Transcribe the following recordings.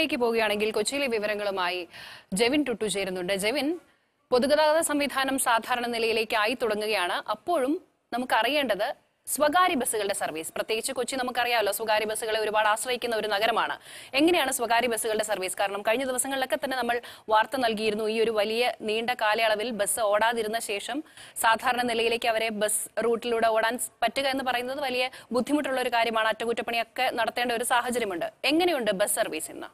കൊച്ചിയിലേക്ക് പോവുകയാണെങ്കിൽ കൊച്ചിയിലെ വിവരങ്ങളുമായി ജെവിൻ ടുട്ടു ചേരുന്നുണ്ട് ജെവിൻ പൊതുഗതാഗത സംവിധാനം സാധാരണ നിലയിലേക്ക് ആയി തുടങ്ങുകയാണ് അപ്പോഴും നമുക്ക് അറിയേണ്ടത് സ്വകാര്യ ബസ്സുകളുടെ സർവീസ് പ്രത്യേകിച്ച് കൊച്ചി നമുക്കറിയാമല്ലോ സ്വകാര്യ ബസ്സുകളെ ഒരുപാട് ആശ്രയിക്കുന്ന ഒരു നഗരമാണ് എങ്ങനെയാണ് സ്വകാര്യ ബസ്സുകളുടെ സർവീസ് കാരണം കഴിഞ്ഞ ദിവസങ്ങളിലൊക്കെ തന്നെ നമ്മൾ വാർത്ത നൽകിയിരുന്നു ഈ ഒരു വലിയ നീണ്ട കാലയളവിൽ ബസ് ഓടാതിരുന്ന ശേഷം സാധാരണ നിലയിലേക്ക് അവരെ ബസ് റൂട്ടിലൂടെ ഓടാൻ പറ്റുക എന്ന് പറയുന്നത് വലിയ ബുദ്ധിമുട്ടുള്ള ഒരു കാര്യമാണ് അറ്റകുറ്റപ്പണിയൊക്കെ നടത്തേണ്ട ഒരു സാഹചര്യമുണ്ട് എങ്ങനെയുണ്ട് ബസ് സർവീസ് ഇന്ന്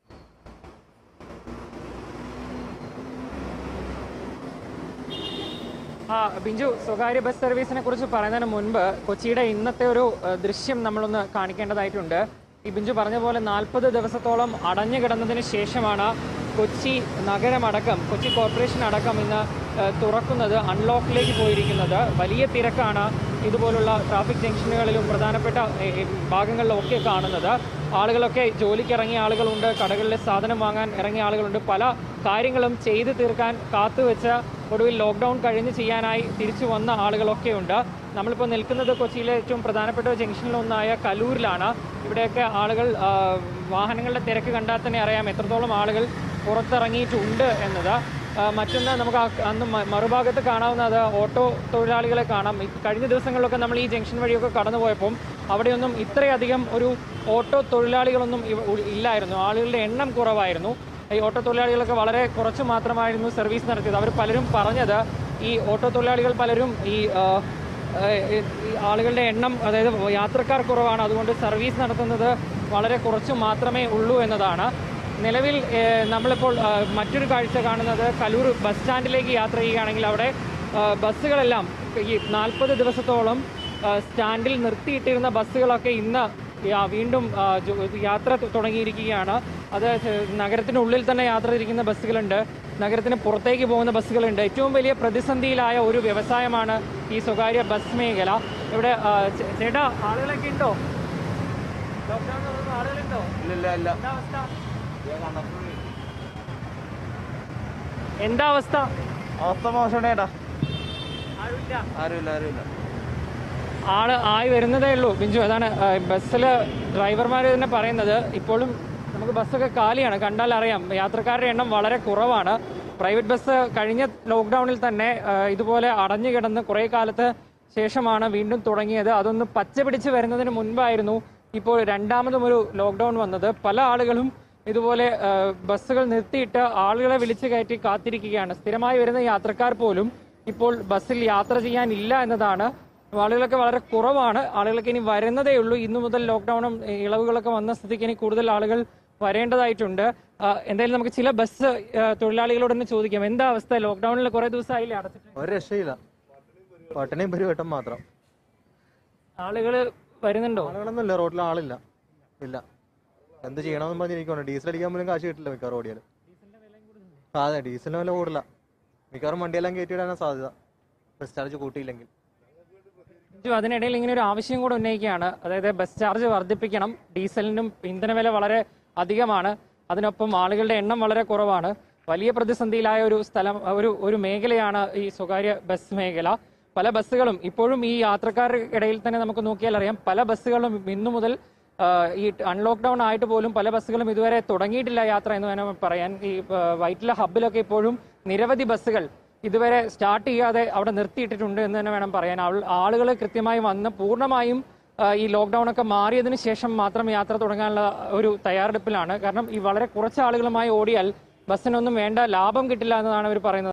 ആ ബിഞ്ചു സ്വകാര്യ ബസ് സർവീസിനെ കുറിച്ച് പറയുന്നതിന് മുൻപ് കൊച്ചിയുടെ ഇന്നത്തെ ഒരു ഏഹ്, ദൃശ്യം നമ്മളൊന്ന് കാണിക്കേണ്ടതായിട്ടുണ്ട് ഈ ബിഞ്ചു പറഞ്ഞ പോലെ നാൽപ്പത് ദിവസത്തോളം അടഞ്ഞു കിടന്നതിന് ശേഷമാണ് കൊച്ചി നഗരമടക്കം കൊച്ചി കോർപ്പറേഷൻ അടക്കം ഇന്ന് ഏഹ്, തുറക്കുന്നത് അൺലോക്കിലേക്ക് പോയിരിക്കുന്നത് വലിയ തിരക്കാണ് ഇതുപോലുള്ള ട്രാഫിക് ജംഗ്ഷനുകളിലും പ്രധാനപ്പെട്ട ഏഹ്, ഏഹ്, ഭാഗങ്ങളിലും ഒക്കെ കാണുന്നത് ആളുകളൊക്കെ ജോലിക്ക് ഇറങ്ങിയ ആളുകളുണ്ട് കടകളിലെ സാധനം വാങ്ങാൻ ഇറങ്ങിയ ആളുകളുണ്ട് പല കാര്യങ്ങളും ചെയ്തു തീർക്കാൻ കാത്തുവെച്ച ഒടുവിൽ ലോക്ക്ഡൗൺ കഴിഞ്ഞ് ചെയ്യാനായി തിരിച്ചു വന്ന ആളുകളൊക്കെ ഉണ്ട് നമ്മളിപ്പോൾ നിൽക്കുന്നത് കൊച്ചിയിലെ ഏറ്റവും പ്രധാനപ്പെട്ട ജംഗ്ഷനിലൊന്നായ കലൂരിലാണ് ഇവിടെയൊക്കെ ആളുകൾ ആ, വാഹനങ്ങളുടെ തിരക്ക് കണ്ടാൽ തന്നെ അറിയാം എത്രത്തോളം ആളുകൾ പുറത്തിറങ്ങിയിട്ടുണ്ട് എന്നത് ആ, മറ്റൊന്ന് നമുക്ക് ആ- അന്ന് മ- മറുഭാഗത്ത് കാണാവുന്നത് ഓട്ടോ തൊഴിലാളികളെ കാണാം ഈ കഴിഞ്ഞ ദിവസങ്ങളിലൊക്കെ നമ്മൾ ഈ ജംഗ്ഷൻ വഴിയൊക്കെ കടന്നു പോയപ്പം അവിടെയൊന്നും ഇത്രയധികം ഒരു ഓട്ടോ തൊഴിലാളികളൊന്നും ഇവ- ഉ- ഇല്ലായിരുന്നു ആളുകളുടെ എണ്ണം കുറവായിരുന്നു ഈ ഓട്ടോ തൊഴിലാളികളൊക്കെ വളരെ കുറച്ച് മാത്രമായിരുന്നു സർവീസ് നടത്തിയത് അവർ പലരും പറഞ്ഞത് ഈ ഓട്ടോ തൊഴിലാളികൾ പലരും ഈ ആ, ആ, ഈ ആളുകളുടെ എണ്ണം അതായത് യാത്രക്കാർ കുറവാണ് അതുകൊണ്ട് സർവീസ് നടത്തുന്നത് വളരെ കുറച്ച് മാത്രമേ ഉള്ളൂ എന്നതാണ് നിലവിൽ ഏഹ്, നമ്മളിപ്പോൾ ആ, മറ്റൊരു കാഴ്ച കാണുന്നത് കലൂർ ബസ് സ്റ്റാൻഡിലേക്ക് യാത്ര ചെയ്യുകയാണെങ്കിൽ അവിടെ ആ, ബസ്സുകളെല്ലാം ഈ നാൽപ്പത് ദിവസത്തോളം ആ, സ്റ്റാൻഡിൽ നിർത്തിയിട്ടിരുന്ന ബസ്സുകളൊക്കെ ഇന്ന് യാ- വീണ്ടും ആ, ജോ- യാത്ര തു- തുടങ്ങിയിരിക്കുകയാണ് അത് ചെ- നഗരത്തിനുള്ളിൽ തന്നെ യാത്ര തിരിക്കുന്ന ബസ്സുകളുണ്ട് നഗരത്തിന് പുറത്തേക്ക് പോകുന്ന ബസ്സുകളുണ്ട് ഏറ്റവും വലിയ പ്രതിസന്ധിയിലായ ഒരു വ്യവസായമാണ് ഈ സ്വകാര്യ ബസ് മേഖല ഇവിടെ ആ, ചേ- ചേട്ടാ ആളുകളൊക്കെ ഉണ്ടോ ലോക്ക്ഡൌൺ തുടർന്ന് ആളുകളുണ്ടോ ഇല്ല ഇല്ല എന്താ അവസ്ഥ എന്താ അവസ്ഥ അവസ്ഥ മോശമേട്ടാ ആരുമില്ല ആരുമില്ല ആരുമില്ല ആള് ആയി വരുന്നതേ ഉള്ളൂ ബിഞ്ചു അതാണ് ബസ്സിൽ ഡ്രൈവർമാർ തന്നെ പറയുന്നത് ഇപ്പോഴും നമുക്ക് ബസ്സൊക്കെ കാലിയാണ് കണ്ടാൽ അറിയാം യാത്രക്കാരുടെ എണ്ണം വളരെ കുറവാണ് പ്രൈവറ്റ് ബസ് കഴിഞ്ഞ ലോക്ക്ഡൌണിൽ തന്നെ ആ, ഇതുപോലെ അടഞ്ഞു കിടന്ന് കുറേ കാലത്ത് ശേഷമാണ് വീണ്ടും തുടങ്ങിയത് അതൊന്ന് പച്ച പിടിച്ച് വരുന്നതിന് മുൻപായിരുന്നു ഇപ്പോൾ രണ്ടാമതും ഒരു ലോക്ക്ഡൌൺ വന്നത് പല ആളുകളും ഇതുപോലെ ആ, ബസ്സുകൾ നിർത്തിയിട്ട് ആളുകളെ വിളിച്ചു കയറ്റി കാത്തിരിക്കുകയാണ് സ്ഥിരമായി വരുന്ന യാത്രക്കാർ പോലും ഇപ്പോൾ ബസ്സിൽ യാത്ര ചെയ്യാനില്ല എന്നതാണ് ആളുകളൊക്കെ വളരെ കുറവാണ് ആളുകൾക്ക് ഇനി വരുന്നതേ ഉള്ളൂ ഇന്നു മുതൽ ലോക്ക്ഡൌണും ഏഹ്, ഇളവുകളൊക്കെ വന്ന സ്ഥിതിക്ക് ഇനി കൂടുതൽ ആളുകൾ വരേണ്ടതായിട്ടുണ്ട് ആ, എന്തായാലും നമുക്ക് ചില ബസ് ഏഹ്, തൊഴിലാളികളോട് തന്നെ ചോദിക്കാം എന്താ അവസ്ഥ ലോക്ക്ഡൌണിൽ കുറെ ദിവസമായില്ലേ അടച്ചിട്ട് ഒരു രക്ഷയില്ല പട്ടിണിയും പരിവട്ടം മാത്രം ആളുകൾ വരുന്നുണ്ടോ ആളുകളൊന്നും ഇല്ല റോഡിൽ ആളില്ല ഇല്ല എന്ത് ചെയ്യണമെന്ന് പറഞ്ഞിരിക്കണം ഡീസൽ അടിക്കാൻ പോലും കാശ് കിട്ടില്ല മിക്കവാറും ഓടിയാൽ അതെ ഡീസലിന് വില കൂടില്ല മിക്കവാറും വണ്ടിയെല്ലാം കയറ്റിയിടാനാണ് സാധ്യത ബസ് ചാർജ് കൂട്ടിയില്ലെങ്കിൽ ബിജു, അതിനിടയിൽ ഇങ്ങനെ ഒരു ആവശ്യം കൂടെ ഉന്നയിക്കുകയാണ് അതായത് ബസ് ചാർജ് വർദ്ധിപ്പിക്കണം ഡീസലിനും ഇന്ധനവില വളരെ അധികമാണ് അതിനൊപ്പം ആളുകളുടെ എണ്ണം വളരെ കുറവാണ് വലിയ പ്രതിസന്ധിയിലായ ഒരു സ്ഥലം ഒരു ഒരു മേഖലയാണ് ഈ സ്വകാര്യ ബസ് മേഖല പല ബസ്സുകളും ഇപ്പോഴും ഈ യാത്രക്കാരുടെ ഇടയിൽ തന്നെ നമുക്ക് നോക്കിയാൽ അറിയാം പല ബസ്സുകളും ഇന്നു മുതൽ ആ, ഈ അൺലോക്ക് ഡൗൺ ആയിട്ട് പോലും പല ബസ്സുകളും ഇതുവരെ തുടങ്ങിയിട്ടില്ല യാത്ര എന്ന് വേണം പറയാൻ ഈ ആ, വൈറ്റില ഹബ്ബിലൊക്കെ ഇപ്പോഴും നിരവധി ബസ്സുകൾ ഇതുവരെ സ്റ്റാർട്ട് ചെയ്യാതെ അവിടെ നിർത്തിയിട്ടിട്ടുണ്ട് എന്ന് തന്നെ വേണം പറയാൻ ആളുകൾ കൃത്യമായി വന്ന് പൂർണ്ണമായും ആ, ഈ ലോക്ക്ഡൌൺ ഒക്കെ മാറിയതിനു ശേഷം മാത്രം യാത്ര തുടങ്ങാനുള്ള ഒരു തയ്യാറെടുപ്പിലാണ് കാരണം ഈ വളരെ കുറച്ച് ആളുകളുമായി ഓടിയാൽ ബസ്സിനൊന്നും വേണ്ട ലാഭം കിട്ടില്ല എന്നതാണ് അവർ പറയുന്നത്